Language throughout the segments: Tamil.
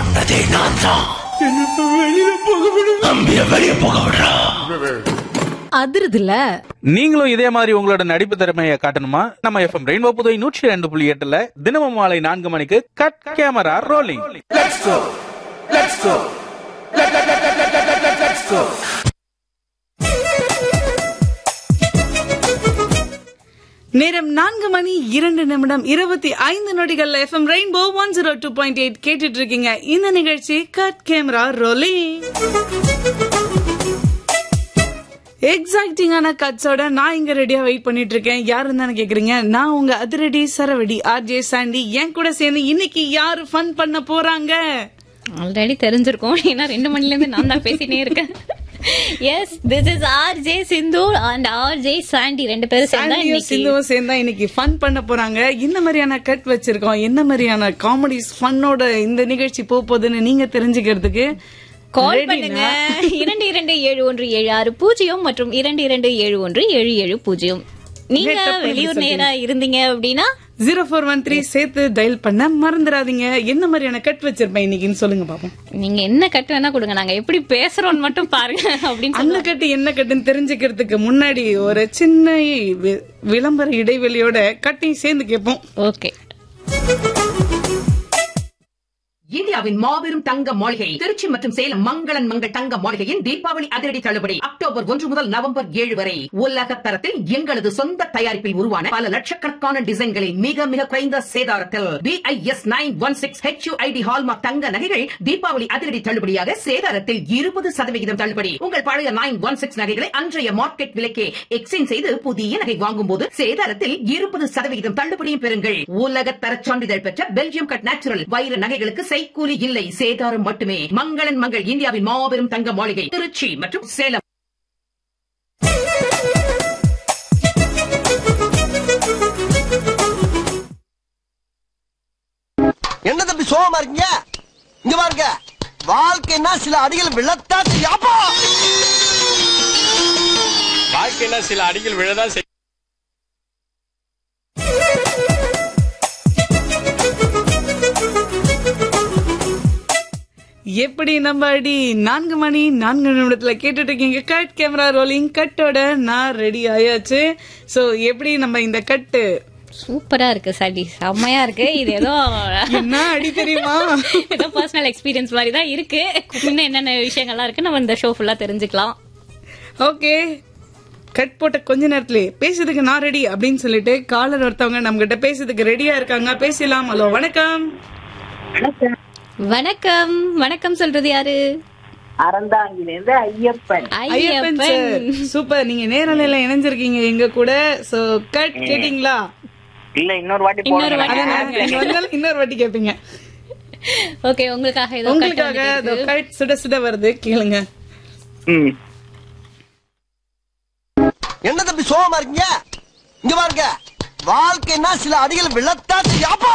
சொன்னதே நான் தான் தம்பிய வெளியே போக விடுறா அதிருதுல நீங்களும் இதே மாதிரி உங்களோட நடிப்பு திறமையை காட்டணுமா நம்ம எஃப்எம் ரெயின்போ புதுவை நூற்றி ரெண்டு புள்ளி எட்டுல தினமும் மாலை நான்கு மணிக்கு கட் கேமரா ரோலிங் நேரம் நான்கு மணி இரண்டு நிமிடம் இருபத்தி ஐந்து நொடிகள்ல FM rainbow one zero two point eight கேட்டுட்டு இருக்கீங்க இந்த நிகழ்ச்சி கட் கேமரா ரோலிங் எக்ஸைட்டிங்கான கட்ஸோட நான் இங்க ரெடியா வெயிட் பண்ணிட்டு இருக்கேன் யாருன்னு தானே கேக்குறீங்க நான் உங்க அதிரடி சரவடி ஆர்ஜே சாண்டி என் கூட சேர்ந்து இன்னைக்கு யாரு ஃபன் பண்ண போறாங்க ஆல்ரெடி தெரிஞ்சிருக்கும் ஏன்னா ரெண்டு மணில இருந்து நான் தான் பேசினே இருக்கேன் yes this is R J Sindhu and R J Sandy ரெண்டு பேரும் சேர்ந்தா சாண்டியும் இன்னைக்கு சிந்துவும் சேர்ந்தா இன்னைக்கு ஃபன் பண்ண போறாங்க என்ன மாதிரியான கட் வச்சிருக்கோம் என்ன மாதிரியான காமெடிஸ் ஃபன்னோட இந்த நிகழ்ச்சி போக போகுதுன்னு நீங்க தெரிஞ்சுக்கிறதுக்கு கால் ready பண்ணுங்க னா? இரண்டு இரண்டு ஏழு ஒன்று ஏழு ஆறு பூஜ்ஜியம் மற்றும் இரண்டு இரண்டு ஏழு ஒன்று ஏழு ஏழு பூஜ்ஜியம் நீங்க Get up வெளியூர் எப்படி நேரா இருந்தீங்க அப்படின்னா ஜீரோ ஃபோர் ஒன் த்ரீ சேர்த்து டயல் பண்ண மறந்துடாதீங்க என்ன மாதிரியான கட் வச்சிருப்பேன் இன்னைக்குன்னு சொல்லுங்க பாப்போம் நீங்க என்ன கட்டு வேணா கொடுங்க நாங்க எப்படி பேசுறோம்னு மட்டும் பாருங்க அப்படின்னு அந்த கட்டு என்ன கட்டுன்னு தெரிஞ்சுக்கிறதுக்கு முன்னாடி ஒரு சின்ன வி- விளம்பர இடைவெளியோட கட்டையும் சேர்ந்து கேட்போம் ஓகே இந்தியாவின் மாபெரும் தங்க மாளிகை திருச்சி மற்றும் சேலம் மங்களன் மங்கள் தங்க மாளிகையின் தீபாவளி அதிரடி தள்ளுபடி அக்டோபர் ஒன்று முதல் நவம்பர் ஏழு வரை உலக தரத்தில் எங்களது சொந்த தயாரிப்பில் உருவான பல லட்சக்கணக்கான டிசைன்களை மிக மிக குறைந்த சேதாரத்தில் BIS nine one six HUID hallmark தங்க நகைகள் தீபாவளி அதிரடி தள்ளுபடியாக சேதாரத்தில் இருபது சதவிகிதம் தள்ளுபடி உங்கள் பழைய நைன் ஒன் சிக்ஸ் நகைகளை அன்றைய மார்க்கெட் விலைக்கே எக்ஸ்சேஞ்ச் செய்து புதிய நகை வாங்கும் போது சேதாரத்தில் இருபது சதவிகிதம் தள்ளுபடியும் பெறுங்கள் உலக தர சான்றிதழ் பெற்ற பெல்ஜியம் கட் நேச்சுரல் வைர நகைகளுக்கு செய்கூலி இல்லை சேதாரம் மட்டுமே மங்களன் மங்கள் இந்தியாவின் மாபெரும் தங்க மாளிகை திருச்சி மற்றும் சேலம் என்ன தம்பி சோகமா இருக்கீங்க இங்க பாருங்க வாழ்க்கைன்னா சில அடிகள் விழத்தான் செய்யாப்பா வாழ்க்கையில சில அடிகள் விழதான் செய்யும் எப்படி நம்ம அடி நான்கு மணி நான்கு நிமிடத்துல கேட்டுட்டு இருக்கீங்க கட் கேமரா ரோலிங் கட்டோட நான் ரெடி ஆயாச்சு சோ எப்படி நம்ம இந்த கட்டு சூப்பரா இருக்கு சாண்டி செம்மையா இருக்கு இது ஏதோ என்ன அடி தெரியுமா ஏதோ பர்சனல் எக்ஸ்பீரியன்ஸ் மாதிரி தான் இருக்கு இன்னும் என்னென்ன விஷயங்கள்லாம் இருக்கு நம்ம இந்த ஷோ ஃபுல்லா தெரிஞ்சுக்கலாம் ஓகே கட் போட்ட கொஞ்ச நேரத்திலே பேசுறதுக்கு நான் ரெடி அப்படின்னு சொல்லிட்டு காலர் ஒருத்தவங்க நம்ம கிட்ட பேசுறதுக்கு ரெடியா இருக்காங்க பேசலாம் ஹலோ வணக்கம் வணக்கம் வணக்கம் சொல்றது யாரு அறந்தாங்கிலிருந்து ஐயப்பன் ஐயப்பன் சார் ஐயப்பன் சூப்பர் நீங்க நேரலையில இணைஞ்சிருக்கீங்க எங்க கூட சோ கட் கேட்டீங்களா இல்ல இன்னொரு வாட்டி இன்னொரு போடுங்க. வாட்டி அதான் நீங்க வந்தாலும் இன்னொரு வாட்டி கேப்பீங்க ஓகே உங்களுக்காக ஏதோ உங்களுக்காக கட்டு இதோ வந்திருக்கு. கட் சுட சுட வருது கேளுங்க ம். என்ன தம்பி சோகமா இருக்கீங்க இங்க பாருங்க வாழ்க்கைன்னா சில அடிகள் விழத்தான் செய்யாப்பா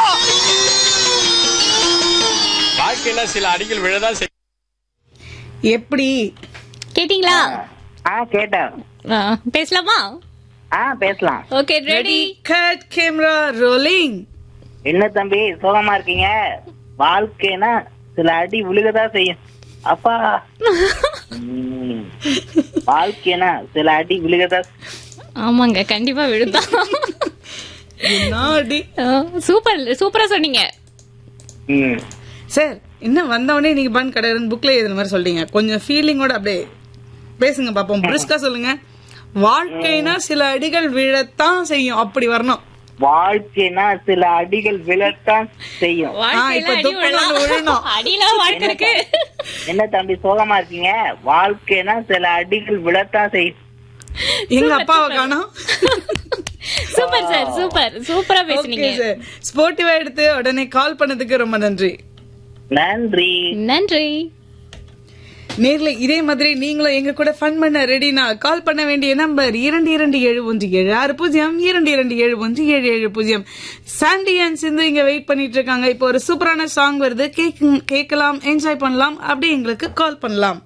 வாழ்க்கையில சில அடிகள் விழதான் செய்யும் எப்படி கேட்டீங்களா ஆ கேட்டேன் ஆ, பேசலாமா ஆ பேசலாம் okay ready cut camera rolling என்ன தம்பி சோகமா இருக்கீங்க வாழ்க்கைனா சில அடி விழுகதான் செய்யும் அப்பா ம். வாழ்க்கைனா சில அடி விழுகதா ஆமாங்க கண்டிப்பா விழுதான் என்ன அடி சூப்பர் சூப்பரா சொன்னீங்க ம். சார் என்ன வந்தவொடனே நீங்க பன் கடையரன் புக்ல எழுதுன மாதிரி சொல்றீங்க கொஞ்சம் ஃபீலிங்கோட அப்படியே பேசுங்க பாப்போம் பிரிஸ்கா சொல்லுங்க வாழ்க்கைனா சில அடிகள் விழத்தான் செய்யும் அப்படி வரணும் வாழ்க்கைனா சில அடிகள் விழத்தான் செய்யும் வாழ்க்கையில இப்ப அடி துப்புல ஒண்ணு விழணும். விழலாம் அடியில வாழ்க்கை இருக்கு என்ன தம்பி சோகமா இருக்கீங்க வாழ்க்கைனா சில அடிகள் விழத்தான் செய்யும் எங்க அப்பாவை காணோம் சூப்பர் சார் சூப்பர் சூப்பரா பேசுனீங்க ஓகே சார் ஸ்போர்ட்டிவா எடுத்து உடனே கால் பண்ணதுக்கு ரொம்ப நன்றி நன்றி நன்றி நேர்ல இதே மாதிரி நீங்களும் எங்க கூட ஃபன் பண்ண ரெடினா கால் பண்ண வேண்டிய நம்பர் இரண்டு இரண்டு ஏழு ஒன்று ஏழு ஆறு பூஜ்ஜியம் இரண்டு இரண்டு ஏழு ஒன்று ஏழு ஏழு பூஜ்ஜியம் சாண்டி அண்ட் சிந்து இங்க வெயிட் பண்ணிட்டு இருக்காங்க இப்போ ஒரு சூப்பரான சாங் வருது கேக் கேட்கலாம் என்ஜாய் பண்ணலாம் அப்படி எங்களுக்கு கால் பண்ணலாம்